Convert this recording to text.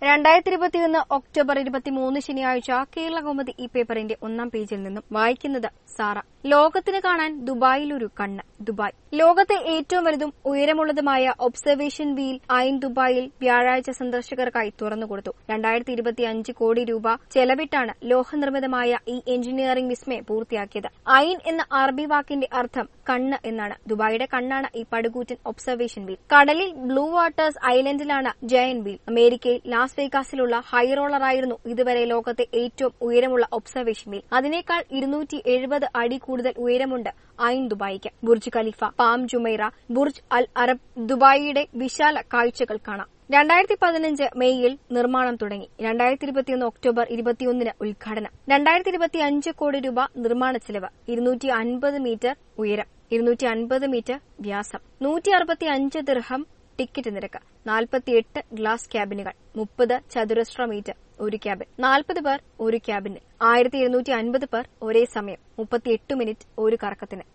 രണ്ടായിരത്തി ഇരുപത്തിയൊന്ന് ഒക്ടോബർ ഇരുപത്തിമൂന്ന് ശനിയാഴ്ച കേരള കൗമുദി ഈ പേപ്പറിന്റെ ഒന്നാം പേജിൽ നിന്നും വായിക്കുന്നത് സാറ ലോകത്തിന് കാണാൻ ദുബായിൽ ഒരു കണ്ണ് ദുബായ് ലോകത്തെ ഏറ്റവും വലുതും ഉയരമുള്ളതുമായ ഒബ്സർവേഷൻ വീൽ ഐൻ ദുബായിൽ വ്യാഴാഴ്ച സന്ദർശകർക്കായി തുറന്നുകൊടുത്തു രണ്ടായിരത്തി ഇരുപത്തിയഞ്ച് കോടി രൂപ ചെലവിട്ടാണ് ലോഹനിർമ്മിതമായ ഈ എഞ്ചിനീയറിംഗ് വിസ്മയം പൂർത്തിയാക്കിയത് ഐൻ എന്ന അറബി വാക്കിന്റെ അർത്ഥം കണ്ണ് എന്നാണ് ദുബായിയുടെ കണ്ണാണ് ഈ പടുകൂറ്റൻ ഒബ്സർവേഷൻ വീൽ കടലിൽ ബ്ലൂ വാട്ടേഴ്സ് ഐലൻഡിലാണ് ജയൻ വീൽ അമേരിക്കയിൽ ലാസ് വേഗാസിലുള്ള ഹൈ റോളറായിരുന്നു ഇതുവരെ ലോകത്തെ ഏറ്റവും ഉയരമുള്ള ഒബ്സർവേഷൻ വീൽ അതിനേക്കാൾ ഇരുന്നൂറ്റി എഴുപത് അടി കൂടുതൽ ഉയരമുണ്ട് ഐൻ ദുബായിക്ക് Burj Khalifa Palm Jumeirah Burj Al Arab ദുബായിയുടെ വിശാല കാഴ്ചകൾ കാണാം രണ്ടായിരത്തി പതിനഞ്ച് മെയ്യിൽ നിർമ്മാണം തുടങ്ങി രണ്ടായിരത്തി ഇരുപത്തിയൊന്ന് ഒക്ടോബർ ഇരുപത്തിയൊന്നിന് ഉദ്ഘാടനം രണ്ടായിരത്തി ഇരുപത്തി അഞ്ച് കോടി രൂപ നിർമ്മാണ ചെലവ് ഇരുന്നൂറ്റി അൻപത് മീറ്റർ ഉയരം ഇരുന്നൂറ്റി അൻപത് മീറ്റർ വ്യാസം നൂറ്റി അറുപത്തി അഞ്ച് ദിർഹം ടിക്കറ്റ് നിരക്ക് നാൽപ്പത്തിയെട്ട് ഗ്ലാസ് ക്യാബിനുകൾ മുപ്പത് ചതുരശ്ര മീറ്റർ ഒരു ക്യാബിൻ നാൽപ്പത് പേർ ഒരു ക്യാബിനിൽ ആയിരത്തി ഇരുന്നൂറ്റി അൻപത് പേർ ഒരേ സമയം മുപ്പത്തിയെട്ട് മിനിറ്റ് ഒരു കറക്കത്തിന്